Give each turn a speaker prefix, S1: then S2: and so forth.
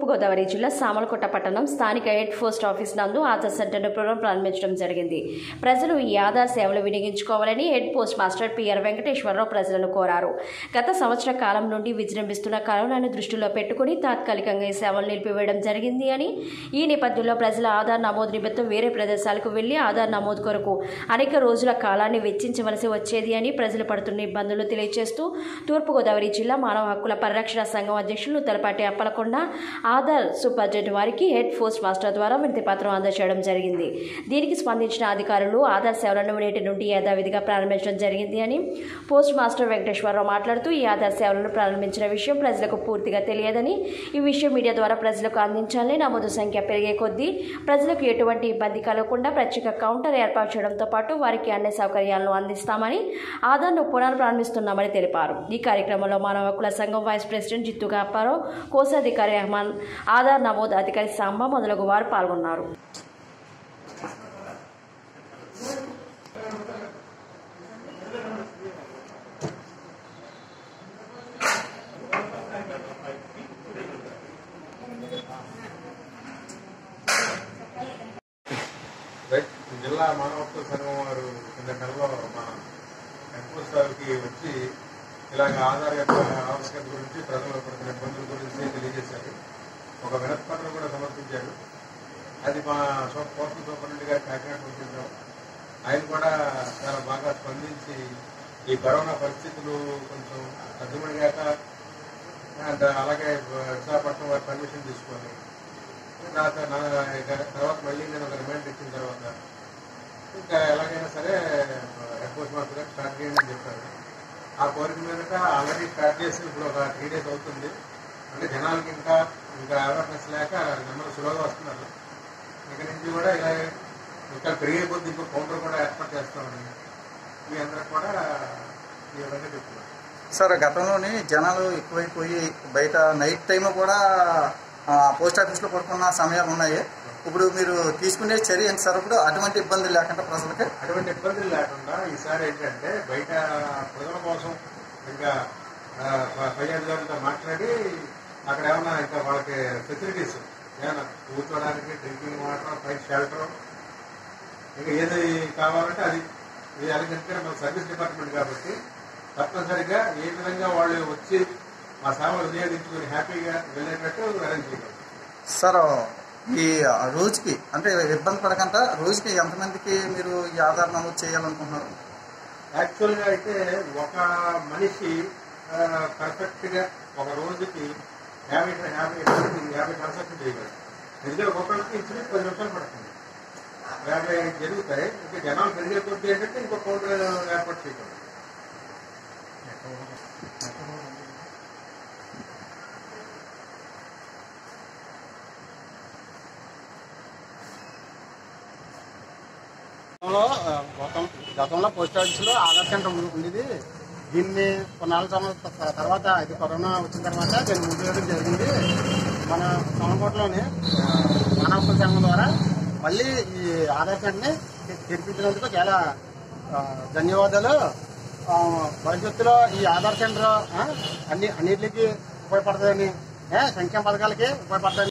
S1: తూర్పుగోదావరి జిల్లా సామలకోట పట్టణం స్థానిక హెడ్ పోస్ట్ ఆఫీస్ నందు ఆధార్ సెంటర్ను పునః ప్రారంభించడం జరిగింది ప్రజలు ఈ ఆధార్ సేవలు వినియోగించుకోవాలని head post master PR Venkateswararao ప్రజలను కోరారు గత సంవత్సర కాలం నుండి విజృంభిస్తున్న కరోనాను దృష్టిలో పెట్టుకుని తాత్కాలికంగా ఈ సేవలు నిలిపివేయడం జరిగింది అని ఈ నేపథ్యంలో ప్రజల ఆధార్ నమోదు నిమిత్తం వేరే ప్రదేశాలకు వెళ్లి ఆధార్ నమోదు కొరకు అనేక రోజుల కాలాన్ని వెచ్చించవలసి వచ్చేది అని ప్రజలు పడుతున్న ఇబ్బందులు తెలియజేస్తూ తూర్పుగోదావరి జిల్లా మానవ హక్కుల పరిరక్షణ సంఘం అధ్యక్షులు తలపాటి అప్పలకొండ ఆధార్ సూపర్జెంట్ వారికి హెడ్ పోస్ట్ మాస్టర్ ద్వారా వినతి పత్రం అందజేయడం జరిగింది దీనికి స్పందించిన అధికారులు ఆధార్ సేవలను నేటి నుండి యథావిధిగా ప్రారంభించడం జరిగింది అని పోస్ట్ మాస్టర్ వెంకటేశ్వరరావు మాట్లాడుతూ ఈ ఆధార్ సేవలను ప్రారంభించిన విషయం ప్రజలకు పూర్తిగా తెలియదని ఈ విషయం మీడియా ద్వారా ప్రజలకు అందించాలని నమోదు సంఖ్య పెరిగే కొద్దీ ప్రజలకు ఎటువంటి ఇబ్బంది కలగకుండా ప్రత్యేక కౌంటర్ ఏర్పాటు చేయడంతో పాటు వారికి అన్ని సౌకర్యాలను అందిస్తామని ఆధార్ను పునఃప్రారంభిస్తున్నామని తెలిపారు ఈ కార్యక్రమంలో మానవ హక్కుల సంఘం వైస్ ప్రెసిడెంట్ జిత్తుగా అప్పారావు కోశాధికారి అహ్మాన్ ఆధార్ నమోదు అధికారి సాంబా మొదలగు వారు పాల్గొన్నారు
S2: రైట్ జిల్లా మానవ హక్కుల సంఘం వారు కింద నెలలో మన ఎంపోస్ వారికి వచ్చి ఇలాగ ఆధార్ యొక్క ఆవశ్యకత గురించి ప్రజలు పడుతున్న ఇబ్బందుల గురించి తెలియజేశారు ఒక వినతి పత్రం కూడా సమర్పించారు అది మా సో- పోస్టల్ సూపరింటెండెంట్ గారు కాకినాడ పంపించాం ఆయన కూడా చాలా బాగా స్పందించి ఈ కరోనా పరిస్థితులు కొంచెం అర్థమయ్యాక అండ్ అలాగే విశాఖపట్నం వారి పర్మిషన్ తీసుకొని తర్వాత నా- తర్వాత మళ్ళీ నేను ఒక రిమైండర్ ఇచ్చిన తర్వాత ఇంకా ఎలాగైనా సరే ఎయిర్పోర్ట్ మాస్టర్ గారు స్టార్ట్ చేయండి అని చెప్పారు ఆ కోరిక మీదట ఆల్రెడీ స్టార్ట్ చేసి ఇప్పుడు ఒక త్రీ డేస్ అవుతుంది అంటే జనాలకి ఇంకా ఇంకా అవేర్నెస్ లేక నెమ్మది సులువుగా వస్తున్నారు ఇక నుంచి కూడా ఇలా ఇంకా పెరిగే కొద్ది ఇంకో కౌంటర్ కూడా ఏర్పాటు చేస్తామని మీ అందరికి కూడా ఈ విధంగా చెప్తున్నారు
S3: సార్ గతంలోని జనాలు ఎక్కువైపోయి బయట నైట్ టైం కూడా ఆ, పోస్ట్ ఆఫీస్లో పడుకున్న సమయాలు ఉన్నాయి ఇప్పుడు మీరు తీసుకునే చర్య ఏంటి సార్ ఇప్పుడు అటువంటి ఇబ్బంది లేకుండా ప్రజలకి
S2: అటువంటి ఇబ్బందులు లేకుండా ఈసారి ఏంటంటే బయట ప్రజల కోసం ఇంకా ఆ, ప- పై అధికారులతో మాట్లాడి అక్కడ ఏమన్నా ఇంకా వాళ్ళకి ఫెసిలిటీస్ ఏమన్నా కూర్చోడానికి డ్రింకింగ్ వాటర్ పై షెల్టర్ ఇంకా ఏది కావాలంటే అది ఇది అలాగంటే మన సర్వీస్ డిపార్ట్మెంట్ కాబట్టి తప్పనిసరిగా ఏ విధంగా వాళ్ళు వచ్చి మా సేవలు వినియోగించుకుని హ్యాపీగా వెళ్ళేటట్టు అరేంజ్ చేయగలరు
S3: సార్ ఈ రోజుకి అంటే ఇబ్బంది పడకుండా రోజుకి ఎంతమందికి మీరు ఈ ఆధార్ నమోదు చేయాలనుకుంటున్నారు
S2: యాక్చువల్గా అయితే ఒక మనిషి పర్ఫెక్ట్ గా ఒక రోజుకి యాభై యాభై యాభై ట్రాన్సాక్షన్ చేయగలరు ఎందుకంటే ఒక్కొక్కరికి ఇచ్చిన పది నిమిషాలు పడుతుంది యాభై జరుగుతాయి ఇంకా జనాలు పెరిగే కొద్ది ఏంటంటే ఇంకో కౌంటర్ ఏర్పాటు చేయగలరు
S4: గతంలో ఆ, గతం గతంలో పోస్ట్ ఆఫీస్లో ఆధార్ సెంటర్ ఉండి- ఉండేది దీన్ని కొన్నాళ్ళ సంవత్సరాల తర్వాత ఇది కరోనా వచ్చిన తర్వాత దీన్ని మూసేయడం జరిగింది మన సోమకోటలోని మానవ హక్కుల సంఘం ద్వారా మళ్ళీ ఈ ఆధార్ సెంటర్ని తె- తెరిపించినందుకు చాలా ఆ, ధన్యవాదాలు ఆ, భవిష్యత్తులో ఈ ఆధార్ సెంటర్ ఆ, అన్ని అన్నిటికీ ఉపయోగపడుతుందని ఆ, సంక్షేమ పథకాలకి ఉపయోగపడుతుంది